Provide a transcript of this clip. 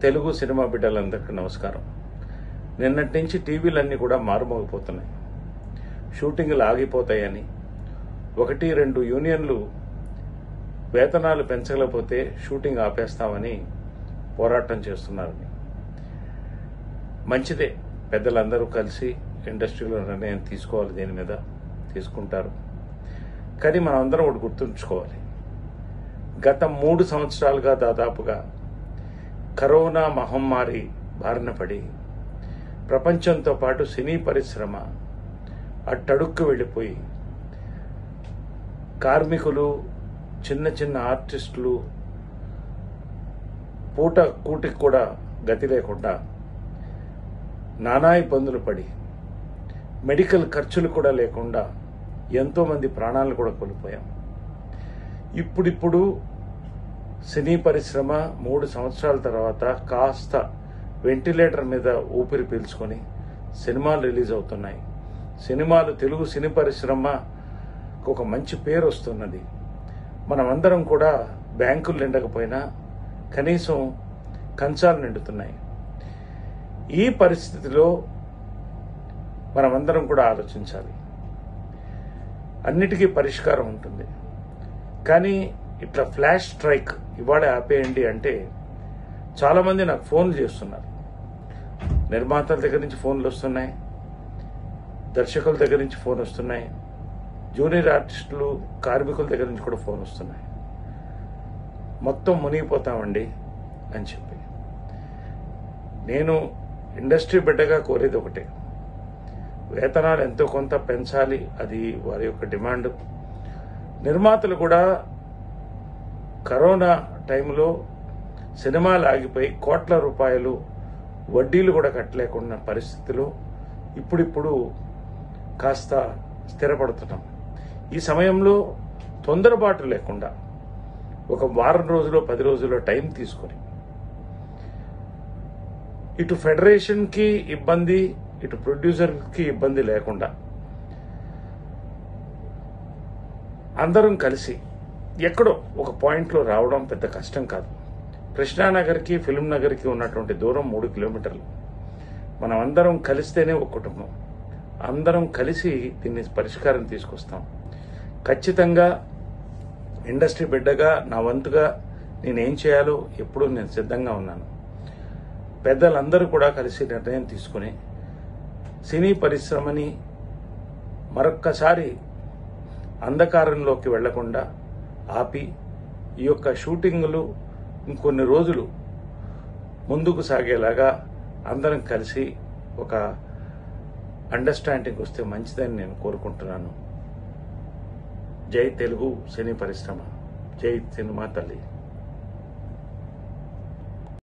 Telugu cinema బిడ్డలందరికీ నమస్కారం నిన్నటి నుంచి టీవీలన్నీ కూడా మారుమోగిపోతున్నాయి షూటింగ్లు ఆగిపోతాయని ఒకటి రెండు యూనియన్లు వేతనాలు పెంచలేకపోతే షూటింగ్ ఆపేస్తామని పోరాటం చేస్తున్నారని మంచిదే పెద్దలందరూ కలిసి ఇండస్ట్రీలో నిర్ణయం తీసుకోవాలి దీని మీద తీసుకుంటారు కానీ మనం అందరం ఒకటి గుర్తుంచుకోవాలి గత మూడు సంవత్సరాలుగా దాదాపుగా కరోనా మహమ్మారి బారిన పడి ప్రపంచంతో పాటు సినీ పరిశ్రమ అట్టడుక్కు వెళ్ళిపోయి కార్మికులు చిన్న చిన్న ఆర్టిస్టులు పూట కూటికి కూడా గతి లేకుండా నానా ఇబ్బందులు పడి మెడికల్ ఖర్చులు కూడా లేకుండా ఎంతోమంది ప్రాణాలను కూడా కోల్పోయాం ఇప్పుడిప్పుడు సినీ పరిశ్రమ మూడు సంవత్సరాల తర్వాత కాస్త వెంటిలేటర్ మీద ఊపిరి పీల్చుకొని సినిమాలు రిలీజ్ అవుతున్నాయి సినిమాలు తెలుగు సినీ పరిశ్రమకు ఒక మంచి పేరు వస్తున్నది మనమందరం కూడా బ్యాంకులు నిండకపోయినా కనీసం కంచాలు నిండుతున్నాయి ఈ పరిస్థితిలో మనమందరం కూడా ఆలోచించాలి అన్నిటికీ పరిష్కారం ఉంటుంది కానీ ఇట్లా ఫ్లాష్ స్ట్రైక్ ఇవాళ ఆపేయండి అంటే చాలామంది నాకు ఫోన్లు చేస్తున్నారు నిర్మాతల దగ్గర నుంచి ఫోన్లు వస్తున్నాయి దర్శకుల దగ్గర నుంచి ఫోన్ వస్తున్నాయి జూనియర్ ఆర్టిస్టులు కార్మికుల దగ్గర నుంచి కూడా ఫోన్ వస్తున్నాయి మొత్తం మునిగిపోతామండి అని చెప్పి నేను ఇండస్ట్రీ బిడ్డగా కోరేది ఒకటే వేతనాలు ఎంతో కొంత పెంచాలి అది వారి యొక్క డిమాండ్ నిర్మాతలు కూడా కరోనా టైంలో సినిమాలు ఆగిపోయి కోట్ల రూపాయలు వడ్డీలు కూడా కట్టలేకున్న పరిస్థితిలో ఇప్పుడిప్పుడు కాస్త స్థిరపడుతున్నాం ఈ సమయంలో తొందరపాటు లేకుండా ఒక వారం రోజులు పది రోజుల్లో టైం తీసుకొని ఇటు ఫెడరేషన్కి ఇబ్బంది ఇటు ప్రొడ్యూసర్కి ఇబ్బంది లేకుండా అందరం కలిసి ఎక్కడో ఒక పాయింట్లో రావడం పెద్ద కష్టం కాదు కృష్ణానగర్కి ఫిల్మ్ నగర్కి ఉన్నటువంటి దూరం మూడు కిలోమీటర్లు మనం అందరం కలిస్తేనే ఒక కుటుంబం అందరం కలిసి దీన్ని పరిష్కారం తీసుకొస్తాం ఖచ్చితంగా ఇండస్ట్రీ బిడ్డగా నా వంతుగా నేనేం చేయాలో ఎప్పుడూ నేను సిద్ధంగా ఉన్నాను పెద్దలందరూ కూడా కలిసి నిర్ణయం తీసుకుని సినీ పరిశ్రమని మరొక్కసారి అంధకారంలోకి వెళ్లకుండా ఆపి ఈ యొక్క షూటింగులు ఇంకొన్ని రోజులు ముందుకు సాగేలాగా అందరం కలిసి ఒక అండర్స్టాండింగ్ వస్తే మంచిదని నేను కోరుకుంటున్నాను జై తెలుగు సినీ పరిశ్రమ జై సినిమా తల్లి